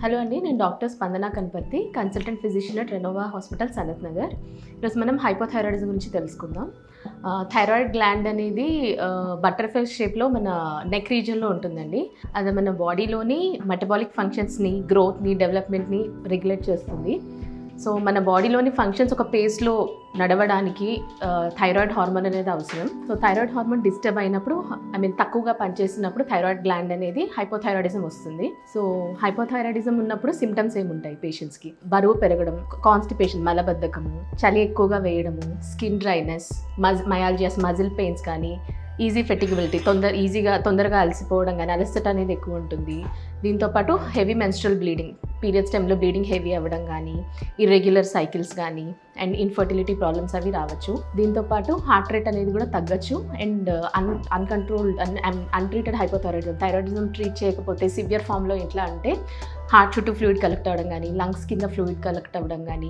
hello అండి నేను doctor Spandana Kanaparthi consultant physician at Renova hospital Sanath Nagar ఈరోజు మనం హైపోథైరాయిడిజం గురించి తెలుసుకుందాం థైరాయిడ్ గ్లాండ్ అనేది బటర్ఫ్లై షేప్లో మన నెక్ రీజియన్లో ఉంటుందండి అది మన బాడీలోని మెటబాలిక్ ఫంక్షన్స్ని గ్రోత్ని డెవలప్మెంట్ని రెగ్యులేట్ చేస్తుంది సో మన బాడీలోని ఫంక్షన్స్ ఒక పేస్లో నడవడానికి థైరాయిడ్ హార్మోన్ అనేది అవసరం సో థైరాయిడ్ హార్మోన్ డిస్టర్బ్ అయినప్పుడు ఐ మీన్ తక్కువగా పనిచేసినప్పుడు థైరాయిడ్ గ్లాండ్ అనేది హైపోథైరాయిడిజం వస్తుంది సో హైపోథైరాయిడిజం ఉన్నప్పుడు సిమ్టమ్స్ ఏముంటాయి పేషెంట్స్కి బరువు పెరగడం కాన్స్టిపేషన్ మలబద్ధకము చలి ఎక్కువగా వేయడము స్కిన్ డ్రైనెస్ మజ్ మయాలజియాస్ మజిల్ పెయిన్స్ కానీ ఈజీ ఫెటిగబిలిటీ తొందర ఈజీగా తొందరగా అలసిపోవడం కానీ అలసట అనేది ఎక్కువ ఉంటుంది దీంతోపాటు హెవీ మెన్స్ట్రల్ బ్లీడింగ్ పీరియడ్స్ టైంలో బ్లీడింగ్ హెవీ అవ్వడం కానీ ఇర్రెగ్యులర్ సైకిల్స్ కానీ అండ్ ఇన్ఫర్టిలిటీ ప్రాబ్లమ్స్ అవి రావచ్చు దీంతోపాటు హార్ట్ రేట్ అనేది కూడా తగ్గచ్చు and un uncontrolled untreated hypothyroidism thyroidism treat చేయకపోతే సివియర్ ఫామ్లో ఎట్లా అంటే హార్ట్ చుట్టూ ఫ్లూయిడ్ కలెక్ట్ అవ్వడం కానీ లంగ్స్ కింద ఫ్లూయిడ్ కలెక్ట్ అవ్వడం కానీ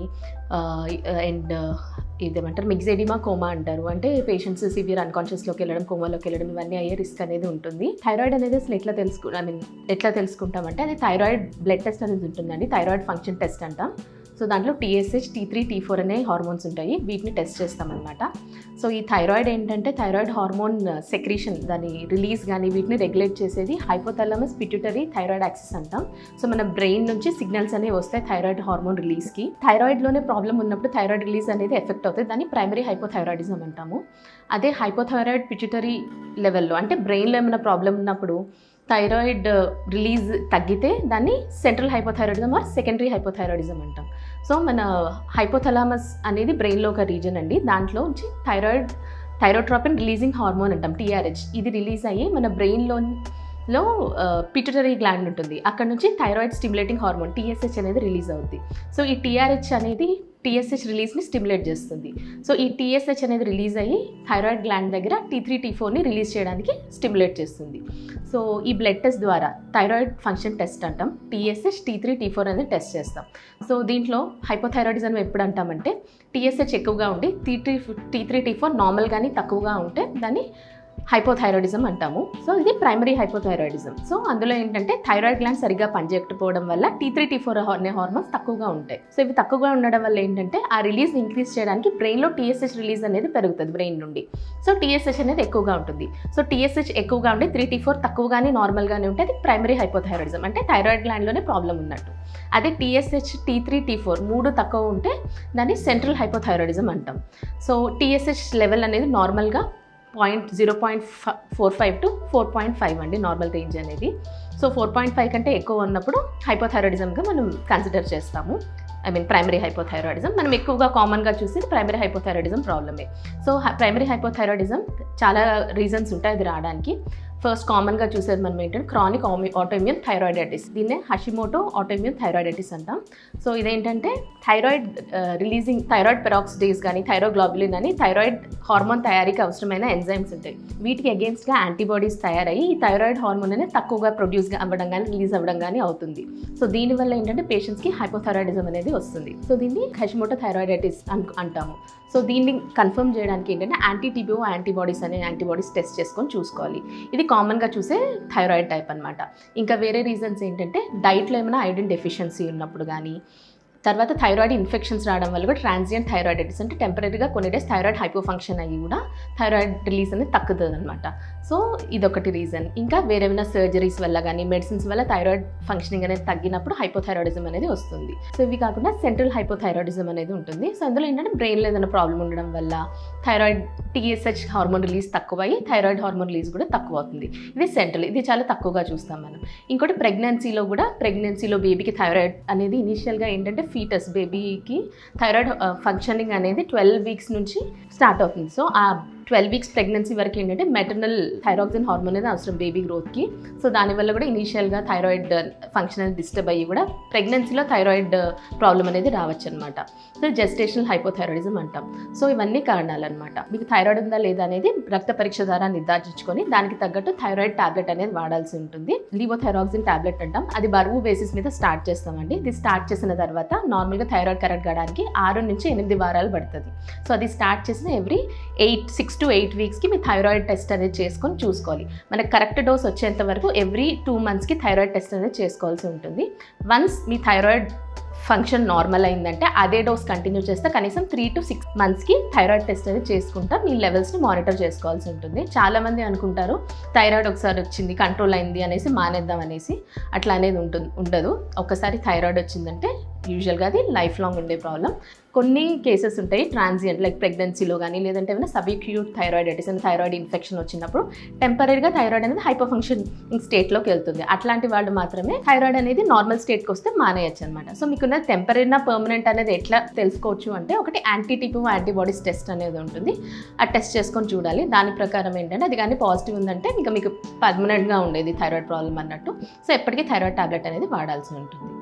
అండ్ ఇదేమంటారు మిక్సెడిమా కోమా అంటారు అంటే పేషెంట్స్ సివియర్ అన్కాన్షియస్లోకి వెళ్ళడం కోమాలోకి వెళ్ళడం ఇవన్నీ అయ్యే రిస్క్ అనేది ఉంటుంది థైరాయిడ్ అనేది అసలు ఎట్లా తెలుసుకు ఐ మీన్ ఎట్లా తెలుసుకుంటామంటే అది థైరాయిడ్ బ్లడ్ టెస్ట్ అనేది ఉంటుందండి థైరాయిడ్ ఫంక్షన్ టెస్ట్ అంటాం సో దాంట్లో TSH T three T four అనే హార్మోన్స్ ఉంటాయి వీటిని టెస్ట్ చేస్తామన్నమాట సో ఈ థైరాయిడ్ ఏంటంటే థైరాయిడ్ హార్మోన్ సెక్రీషన్ దాని రిలీజ్ కానీ వీటిని రెగ్యులేట్ చేసేది హైపోథాలమస్ పిట్యూటరీ థైరాయిడ్ యాక్సిస్ అంటాం సో మన బ్రెయిన్ నుంచి సిగ్నల్స్ అనేవి వస్తాయి థైరాయిడ్ హార్మోన్ రిలీజ్కి థైరాయిడ్లోనే ప్రాబ్లం ఉన్నప్పుడు థైరాయిడ్ రిలీజ్ అనేది ఎఫెక్ట్ అవుతుంది దాన్ని ప్రైమరీ హైపోథైరాయిడిజం అంటాము అదే హైపోథైరాయిడ్ పిట్యూటరీ లెవెల్లో అంటే బ్రెయిన్లో ఏమైనా ప్రాబ్లం ఉన్నప్పుడు థైరాయిడ్ రిలీజ్ తగ్గితే దాన్ని central hypothyroidism or secondary hypothyroidism అంటాం సో మన హైపోథలామస్ అనేది బ్రెయిన్లో ఒక రీజన్ అండి దాంట్లో నుంచి థైరాయిడ్ థైరోట్రాపిన్ రిలీజింగ్ హార్మోన్ అంటాం టీఆర్హెచ్ ఇది రిలీజ్ అయ్యి మన బ్రెయిన్లో లో పిట్యూటరీ గ్లాండ్ ఉంటుంది అక్కడ నుంచి థైరాయిడ్ స్టిమ్యులేటింగ్ హార్మోన్ టీఎస్హెచ్ అనేది రిలీజ్ అవుద్ది సో ఈ టీఆర్హెచ్ అనేది టీఎస్హెచ్ రిలీజ్ని స్టిమ్యులేట్ చేస్తుంది సో ఈ టీఎస్హెచ్ అనేది రిలీజ్ అయ్యి థైరాయిడ్ గ్లాండ్ దగ్గర టీ త్రీ టీ ఫోర్ని రిలీజ్ చేయడానికి స్టిమ్యులేట్ చేస్తుంది సో ఈ బ్లడ్ టెస్ట్ ద్వారా థైరాయిడ్ ఫంక్షన్ టెస్ట్ అంటాం TSH T three T four అనేది టెస్ట్ చేస్తాం సో దీంట్లో హైపోథైరాయిడిజం ఎప్పుడు అంటామంటే టీఎస్హెచ్ ఎక్కువగా ఉండి T three T three T four normal కానీ తక్కువగా ఉంటే దాన్ని హైపోథైరాయిడిజం అంటాము సో ఇది ప్రైమరీ హైపోథైరాయిడిజం సో అందులో ఏంటంటే థైరాయిడ్ గ్లాండ్ సరిగ్గా పనిచేయకపోవడం వల్ల టీ త్రీ టీ ఫోర్ అనే హార్మోన్స్ తక్కువగా ఉంటాయి సో ఇవి తక్కువగా ఉండడం వల్ల ఏంటంటే ఆ రిలీజ్ ఇంక్రీజ్ చేయడానికి బ్రెయిన్లో టీఎస్హెచ్ రిలీజ్ అనేది పెరుగుతుంది బ్రెయిన్ నుండి సో టీఎస్హెచ్ అనేది ఎక్కువగా ఉంటుంది సో టీఎస్హెచ్ ఎక్కువగా ఉండి త్రీ టీ ఫోర్ తక్కువగానే నార్మల్గానే ఉంటే అది ప్రైమరీ హైపోథైరాయిడిజం అంటే థైరాయిడ్ గ్లాండ్లోనే ప్రాబ్లం ఉన్నట్టు అదే TSH T three T four మూడు తక్కువ ఉంటే దాన్ని సెంట్రల్ హైపోథైరాయిడిజం అంటాం సో టీఎస్హెచ్ లెవెల్ అనేది నార్మల్గా point zero point four five to four point five అండి నార్మల్ రేంజ్ అనేది సో ఫోర్ పాయింట్ ఫైవ్ కంటే ఎక్కువ ఉన్నప్పుడు హైపోథైరాయిడిజంగా మనం కన్సిడర్ చేస్తాము ఐ మీన్ ప్రైమరీ హైపోథైరాయిడిజం మనం ఎక్కువగా కామన్గా చూసేది ప్రైమరీ హైపోథైరాయిడిజం ప్రాబ్లమే సో ప్రైమరీ హైపోథైరాయిడిజం చాలా రీజన్స్ ఉంటాయి అది రావడానికి ఫస్ట్ కామన్గా చూసేది మనం ఏంటంటే క్రానిక్ ఆటోఇమ్యూన్ థైరాయిడైటిస్ దీన్నే హషిమోటో ఆటోఇమ్యూన్ థైరాయిడైటిస్ అంటాం సో ఇదేంటంటే థైరాయిడ్ రిలీజింగ్ థైరాయిడ్ పెరాక్సిడేస్ కానీ థైరోగ్లాబులిన్ అని థైరాయిడ్ హార్మోన్ తయారీకి అవసరమైన ఎంజైమ్స్ ఉంటాయి వీటికి అగేన్స్ట్గా యాంటీబాడీస్ తయారయ్యి ఈ థైరాయిడ్ హార్మోన్ అనేది తక్కువగా ప్రొడ్యూస్ అవ్వడం కానీ రిలీజ్ అవ్వడం కానీ అవుతుంది సో దీనివల్ల ఏంటంటే పేషెంట్స్కి హైపోథైరాయిడిజం అనేది వస్తుంది సో దీన్ని హషిమోటో థైరాయిడైటిస్ అంటాము సో దీన్ని కన్ఫర్మ్ చేయడానికి ఏంటంటే యాంటీ టీబీఓ యాంటీబాడీస్ అనే యాంటీబాడీస్ టెస్ట్ చేసుకొని చూసుకోవాలి ఇది కామన్గా చూసే థైరాయిడ్ టైప్ అనమాట ఇంకా వేరే రీజన్స్ ఏంటంటే డైట్లో ఏమైనా ఐరన్ డెఫిషియన్సీ ఉన్నప్పుడు కానీ తర్వాత థైరాయిడ్ ఇన్ఫెక్షన్స్ రావడం వల్ల కూడా ట్రాన్సియంట్ థైరాయిడైటిస్ అంటే టెంపరీగా కొన్ని డేస్ థైరాయిడ్ హైపో ఫంక్షన్ అయ్యి కూడా థైరాయిడ్ రిలీజ్ అనేది తగ్గుతుంది అనమాట సో ఇదొకటి రీజన్ ఇంకా వేరేమైనా సర్జరీస్ వల్ల కానీ మెడిసిన్స్ వల్ల థైరాయిడ్ ఫంక్షనింగ్ అనేది తగ్గినప్పుడు హైపోథైరాయిడిజం అనేది వస్తుంది సో ఇవి కాకుండా సెంట్రల్ హైపోథైరాయిడిజం అనేది ఉంటుంది సో అందులో ఏంటంటే బ్రెయిన్లో ఏదైనా ప్రాబ్లం ఉండడం వల్ల థైరాయిడ్ టీఎస్హెచ్ హార్మోన్ రిలీజ్ తక్కువ అయ్యి థైరాయిడ్ హార్మోన్ రిలీజ్ కూడా తక్కువ అవుతుంది ఇది సెంట్రల్ ఇది చాలా తక్కువగా చూస్తాం మనం ఇంకోటి ప్రెగ్నెన్సీలో కూడా ప్రెగ్నెన్సీలో బేబీకి థైరాయిడ్ అనేది ఇనీషియల్గా ఏంటంటే ఫీటస్ బేబీకి థైరాయిడ్ ఫంక్షనింగ్ అనేది ట్వెల్వ్ వీక్స్ నుంచి స్టార్ట్ అవుతుంది సో ఆ ట్వెల్వ్ వీక్స్ ప్రెగ్నెన్సీ వరకు ఏంటంటే మెటర్నల్ థైరాక్సిన్ హార్మోన్ అనేది అవసరం బేబీ గ్రోత్కి సో దానివల్ల కూడా ఇనీషియల్గా థైరాయిడ్ ఫంక్షన్ అనేది డిస్టర్బ్ అయ్యి కూడా ప్రెగ్నెన్సీలో థైరాయిడ్ ప్రాబ్లం అనేది రావచ్చు అనమాట సో జెస్టేషనల్ హైపోథైరాయిడిజం అంటాం సో ఇవన్నీ కారణాలు అనమాట మీకు థైరాయిడ్ ఉందా లేదా అనేది రక్త పరీక్ష ద్వారా నిర్ధారించుకొని దానికి తగ్గట్టు థైరాయిడ్ టాబ్లెట్ అనేది వాడాల్సి ఉంటుంది లీవోథైరాక్సిన్ టాబ్లెట్ అంటాం అది బరువు బేసిస్ మీద స్టార్ట్ చేస్తామండి ఇది స్టార్ట్ చేసిన తర్వాత నార్మల్గా థైరాయిడ్ కరెక్ట్ కావడానికి ఆరు నుంచి ఎనిమిది వారాలు పడుతుంది సో అది స్టార్ట్ చేసిన every eight six six to eight వీక్స్కి మీ థైరాయిడ్ టెస్ట్ అనేది చేసుకొని చూసుకోవాలి మనకి కరెక్ట్ డోస్ వచ్చేంత వరకు ఎవ్రీ టూ మంత్స్కి థైరాయిడ్ టెస్ట్ అనేది చేసుకోవాల్సి ఉంటుంది వన్స్ మీ థైరాయిడ్ ఫంక్షన్ నార్మల్ అయిందంటే అదే డోస్ కంటిన్యూ చేస్తే కనీసం త్రీ టు సిక్స్ మంత్స్కి థైరాయిడ్ టెస్ట్ అనేది చేసుకుంటా మీ లెవెల్స్ని మానిటర్ చేసుకోవాల్సి ఉంటుంది చాలామంది అనుకుంటారు థైరాయిడ్ ఒకసారి వచ్చింది కంట్రోల్ అయింది అనేసి మానేద్దాం అనేసి అట్లా అనేది ఉంటుంది ఉండదు ఒకసారి థైరాయిడ్ వచ్చిందంటే యూజువల్గా అది లైఫ్ లాంగ్ ఉండే ప్రాబ్లం కొన్ని కేసెస్ ఉంటాయి ట్రాన్సియంట్ లైక్ ప్రెగ్నెన్సీలో కానీ లేదంటే ఏమైనా సబ్యూక్యూట్ థైరాయిడైటిస్ అని థైరాయిడ్ ఇన్ఫెక్షన్ వచ్చినప్పుడు టెంపరీగా థైరాయిడ్ అనేది హైపర్ ఫంక్షన్ స్టేట్లోకి వెళ్తుంది అట్లాంటి వాళ్ళు మాత్రమే థైరాయిడ్ అనేది నార్మల్ స్టేట్కి వస్తే మానేయచ్చు అనమాట సో మీకున్న టెంపరీనా పర్మనెంట్ అనేది ఎట్లా తెలుసుకోవచ్చు అంటే ఒకటి యాంటీటిపు యాంటీబాడీస్ టెస్ట్ అనేది ఉంటుంది ఆ టెస్ట్ చేసుకొని చూడాలి దాని ప్రకారం ఏంటంటే అది కానీ పాజిటివ్ ఉందంటే ఇంకా మీకు పర్మనెంట్గా ఉండేది థైరాయిడ్ ప్రాబ్లం అన్నట్టు సో ఎప్పటికీ థైరాయిడ్ టాబ్లెట్ అనేది వాడాల్సి ఉంటుంది